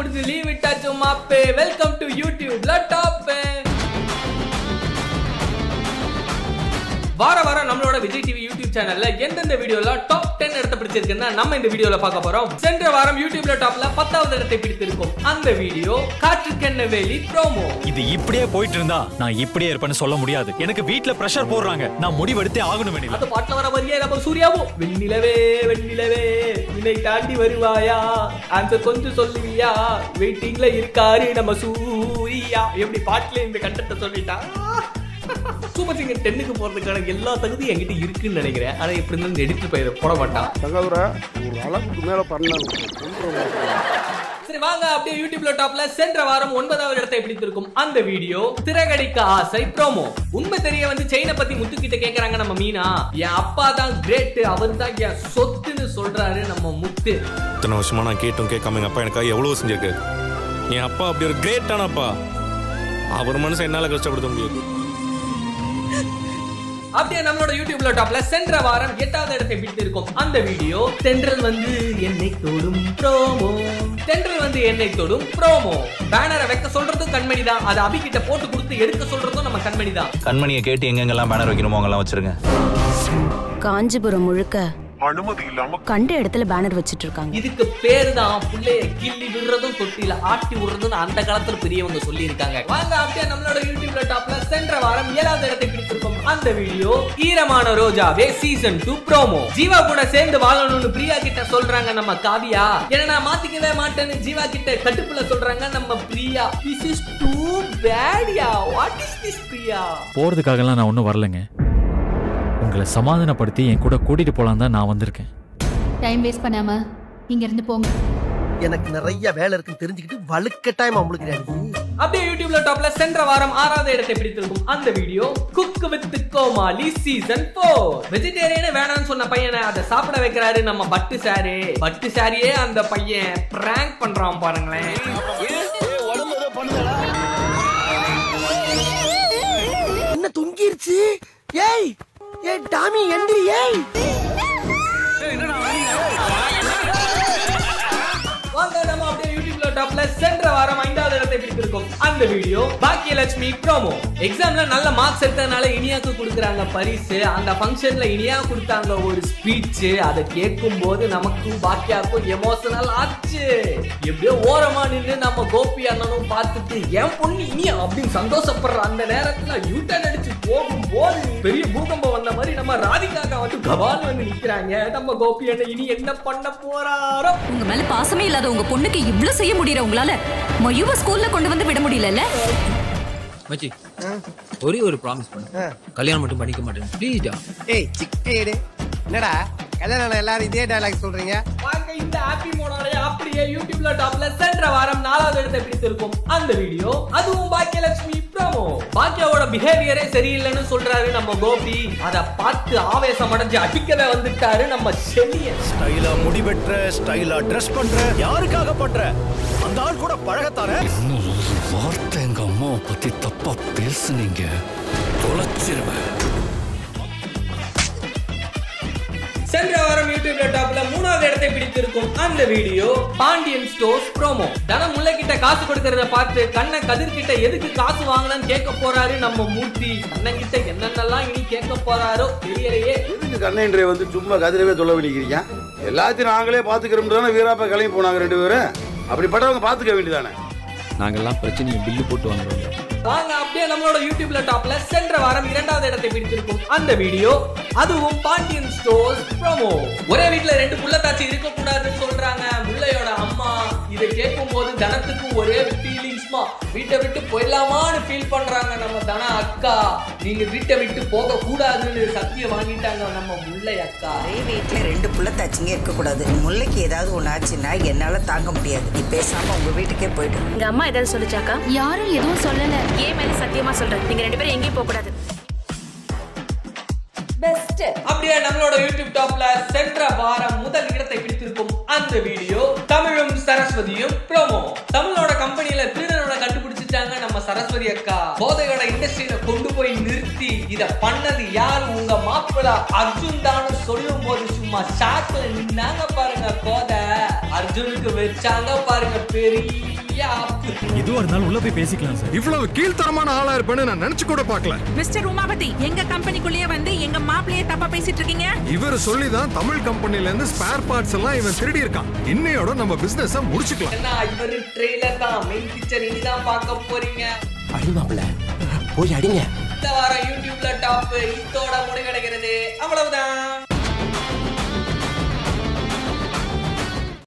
முடிஞ்சு லீவ் விட்டாச்சு மாப்பே வெல்கம் டு யூடியூப்ல டாப் வார வாரம் நம்மளோட விஜய் டிவி யூடியூப் சேனல்ல எந்தெந்த வீடியோல டாப் 10 இடத்தை பிடிச்சிருக்குன்னா நம்ம இந்த வீடியோல பார்க்க போறோம் சென்ற வாரம் யூடியூப்ல டாப்ல பத்தாவது இடத்தை பிடித்திருக்கும் அந்த வீடியோ காற்றுக்கென்ன வேலி ப்ரோமோ இது இப்படியே போயிட்டு இருந்தா நான் இப்படியே இருப்பேன்னு சொல்ல முடியாது எனக்கு வீட்ல பிரஷர் போடுறாங்க நான் முடிவெடுத்தே ஆகணும் வேண்டியது அந்த பாட்டுல வர வரியே நம்ம சூர்யாவும் வெண்ணிலவே வெண்ணிலவே வினை தாண்டி வருவாயா ஆன்சர் கொஞ்சம் சொல்லுவியா வெயிட்டிங்ல இருக்காரு நம்ம சூர்யா எப்படி பாட்டுல இந்த கண்டத்தை சொல்லிட்டா சூப்பர் சிங்கர் டென்னுக்கு போறதுக்கான எல்லா தகுதியும் என்கிட்ட இருக்குன்னு நினைக்கிறேன் ஆனா எப்படி இருந்தாலும் எடிட்டர் பயிரை போட மாட்டான் தங்காதுரை ஒரு அளவுக்கு மேல பண்ணாங்க சரி வாங்க அப்படியே யூடியூப்ல டாப்ல சென்ற வாரம் ஒன்பதாவது இடத்தை பிடித்திருக்கும் அந்த வீடியோ திரகடிக்க ஆசை ப்ரோமோ உண்மை தெரிய வந்து செயினை பத்தி முத்துக்கிட்ட கேக்குறாங்க நம்ம மீனா என் அப்பா தான் கிரேட் அவர் தான் என் சொத்துன்னு சொல்றாரு நம்ம முத்து இத்தனை வருஷமா நான் கேட்டும் கேட்காம எங்க அப்பா எனக்காக எவ்வளவு செஞ்சிருக்கு என் அப்பா அப்படி ஒரு கிரேட்டான அப்பா அவர் மனசை என்னால கஷ்டப்படுத்த முடியாது அப்படியே நம்மளோட யூடியூப்ல டாப்ல சென்ற வாரம் எட்டாவது இடத்தை பிடித்திருக்கும் அந்த வீடியோ தென்றல் வந்து என்னை தொடும் ப்ரோமோ தென்றல் வந்து என்னை தொடும் ப்ரோமோ பேனரை வைக்க சொல்றதும் கண்மணி தான் அதை அபி கிட்ட போட்டு கொடுத்து எடுக்க சொல்றதும் நம்ம கண்மணி தான் கண்மணியை கேட்டு எங்கெங்கெல்லாம் பேனர் வைக்கணுமோ அங்கெல்லாம் வச்சிருங்க காஞ்சிபுரம் முழுக்க அனுமதி இல்லாம கண்ட இடத்துல பேனர் வச்சிட்டு இருக்காங்க இதுக்கு பேரு தான் புள்ளைய கிள்ளி விடுறதும் தொட்டில ஆட்டி விடுறதும் அந்த காலத்துல பெரியவங்க சொல்லி இருக்காங்க வாங்க அப்படியே நம்மளோட யூடியூப்ல டாப்ல சென்ற வாரம் ஏழாவது இடத்தை பிடித்திருக்கும் அந்த video Eeramana Rojave season two promo Jeeva கூட சேர்ந்து வாழணும்னு பிரியா கிட்ட சொல்றாங்க நம்ம காவியா ஏன்னா நான் மாத்திக்கவே மாட்டேன்னு ஜீவா கிட்ட கட்டுப்புல சொல்றாங்க நம்ம பிரியா திஸ் இஸ் டூ பேடியா வாட் இஸ் திஸ் பிரியா போறதுக்காகலாம் நான் ஒன்றும் வரலைங்க உங்களை சமாதானப்படுத்தி என் கூட கூட்டிட்டு போலாம் தான் நான் வந்திருக்கேன் டைம் வேஸ்ட் பண்ணாம இங்க இருந்து போங்க எனக்கு நிறைய வேலை இருக்குன்னு தெரிஞ்சுக்கிட்டு வலுக்கட்டாயமா முழுக்கிறாரு அப்படியே யூடியூப்ல டாப்ல சென்ற வாரம் ஆறாவது இடத்தை பிடித்திருக்கும் அந்த video cook with Komali season 4 வெஜிடேரியனே வேணாம்னு சொன்ன பையனை அதை சாப்பிட வைக்கிறாரு நம்ம பட்டு சாரு பட்டு சாரியே அந்த பையன் பிராங்க் பண்றான் பாருங்களேன் என்ன தொங்கிருச்சு ஏய் ஏய் டாமி எந்திரி ஏய் வாங்க நம்ம அப்படியே யூடியூப்ல டாப்ல சென்ற வாரம் ஐந்தாவது இடத்தை பிடித்திருக்கும் அந்த வீடியோ பாக்கியலட்சுமி ப்ரோமோ எக்ஸாம்ல நல்ல மார்க்ஸ் எடுத்ததுனால இனியாக்கு கொடுக்குறாங்க பரிசு அந்த ஃபங்க்ஷன்ல இனியா கொடுத்தாங்க ஒரு ஸ்பீச் அதை கேட்கும் போது நமக்கும் பாக்கியாக்கும் எமோஷனல் ஆச்சு எப்படியோ ஓரமா நின்று நம்ம கோபி அண்ணனும் பார்த்துட்டு என் பொண்ணு இனியா அப்படின்னு சந்தோஷப்படுற அந்த நேரத்துல யூட்டன் அடிச்சு போகும்போது பெரிய பூகம்பம் வந்த மாதிரி நம்ம ராதிகாக்கா வந்து கபால் வந்து நிக்கிறாங்க நம்ம கோபி அண்ணன் இனி என்ன பண்ண போறாரோ உங்க மேல பாசமே இல்லாத உங்க பொண்ணுக்கு இவ்ளோ செய்ய முடியற உங்களால மயுவ ஸ்கூல்ல கொண்டு வந்து விட முடியலல்ல மச்சி ஒரே ஒரு ப்ராமிஸ் பண்ணு கல்யாணம் மட்டும் பண்ணிக்க மாட்டேன் ப்ளீஸ்டா ஏய் சிக்கேடு என்னடா கல்யாணம் எல்லாரும் இதே டயலாக் சொல்றீங்க வாங்க இந்த ஹாப்பி மோனாலே அப்படியே யூடியூப்ல டாப்ல சென்ற வாரம் நாலாவது இடத்தை பிடித்திருக்கும் அந்த வீடியோ அதுவும் பாக்கியலட்சுமி ப்ரோமோ பாக்கியாவோட பிஹேவியரே சரியில்லைன்னு சொல்றாரு நம்ம கோபி அத பார்த்து ஆவேசம் அடைஞ்சு அடிக்கவே வந்துட்டாரு நம்ம செல்லியன் ஸ்டைலா முடிவெற்ற ஸ்டைலா ட்ரெஸ் பண்ற யாருக்காக பண்ற அந்த ஆள் கூட பழகத்தானே வார்த்தை எங்க அம்மாவை பத்தி தப்பா பேசுனீங்க தொலைச்சிருவேன் சென்ற வாரம் யூடியூப்ல டாப்ல மூணாவது இடத்தை பிடித்திருக்கும் அந்த வீடியோ பாண்டியன் ஸ்டோர்ஸ் ப்ரோமோ தனம் முல்லை கிட்ட காசு கொடுக்கறத பார்த்து கண்ணன் கதிர் கிட்ட எதுக்கு காசு வாங்கலாம்னு கேட்க போறாரு நம்ம மூர்த்தி கண்ணன் கிட்ட என்னென்னலாம் இனி கேட்க போறாரோ தெரியலையே எதுக்கு கண்ணன்றைய வந்து சும்மா கதிரவே தொலை பண்ணிக்கிறீங்க எல்லாத்தையும் நாங்களே பாத்துக்கிறோம் தானே வீராப்பா கிளம்பி போனாங்க ரெண்டு பேரும் அப்படிப்பட்டவங்க பாத்துக்க வேண்டியதானே நாங்கெல்லாம் பிரச்சனையை பில்லு போட்டு வாங்குறோம் வாங்க அப்படியே நம்மளோட யூடியூப்ல டாப்ல சென்ற வாரம் இரண்டாவது இடத்தை பிடித்திருக்கும் அந்த வீடியோ அதுவும் பாண்டியன் ஸ்டோர்ஸ் ப்ரோமோ ஒரே வீட்ல ரெண்டு புள்ளத்தாச்சி இருக்க கூடாதுன்னு சொல்றாங்க முல்லையோட அம்மா இதை கேட்கும் போது தனத்துக்கு ஒரே ஃபீலிங்ஸ்மா வீட்டை விட்டு போயிடலாமான்னு ஃபீல் பண்றாங்க நம்ம தன அக்கா நீங்க வீட்டை விட்டு போக கூடாதுன்னு சத்தியம் வாங்கிட்டாங்க நம்ம முல்லை அக்கா ஒரே வீட்டுல ரெண்டு புள்ள தச்சிங்க இருக்க கூடாது முல்லைக்கு ஏதாவது ஒண்ணு ஆச்சுன்னா என்னால தாங்க முடியாது நீ பேசாம உங்க வீட்டுக்கே போயிடு எங்க அம்மா ஏதாவது சொல்லிச்சாக்கா யாரும் எதுவும் சொல்லல ஏன் மேல சத்தியமா சொல்றேன் நீங்க ரெண்டு பேரும் எங்கேயும் போக கூடாது அப்படியே நம்மளோட யூடியூப் டாப்ல சென்ற வாரம் முதல் இடத்தை பிடித்திருக்கும் அந்த வீடியோ தமிழும் சரஸ்வதியும் ப்ரோமோ தமிழோட கம்பெனில திருடனோட கண்டுபிடிச்சிட்டாங்க நம்ம சரஸ்வதி அக்கா போதையோட இண்டஸ்ட்ரியில கொண்டு போய் நிறுத்தி இத பண்ணது யாரு உங்க மாப்பிள்ள அர்ஜுன் தான் சொல்லும் போது சும்மா ஷாக்ல நின்னாங்க பாருங்க கோதை அர்ஜுனுக்கு வச்சாங்க பாருங்க பெரிய எதுவா இருந்தாலும் உள்ள போய் பேசிக்கலாம் சார் இவ்வளவு கீழ்த்தரமான ஆளா இருப்பேன்னு நான் நினைச்சு கூட பார்க்கல மிஸ்டர் உமாபதி எங்க கம்பெனிக்குள்ளேயே வந்து எங்க மாப்பிளையே தப்பா பேசிட்டு இருக்கீங்க இவர் சொல்லிதான் தமிழ் கம்பெனில இருந்து ஸ்பேர் பார்ட்ஸ் எல்லாம் இவன் திருடி இருக்கான் இன்னையோட நம்ம பிசினஸ் முடிச்சுக்கலாம் என்ன இவரு ட்ரெய்லர் தான் மெயின் பிக்சர் இனிதான் பார்க்க போறீங்க அடி மாப்பிள்ள போய் அடிங்க இந்த வாரம் யூடியூப்ல டாப் இத்தோட முடிவடைகிறது அவ்வளவுதான்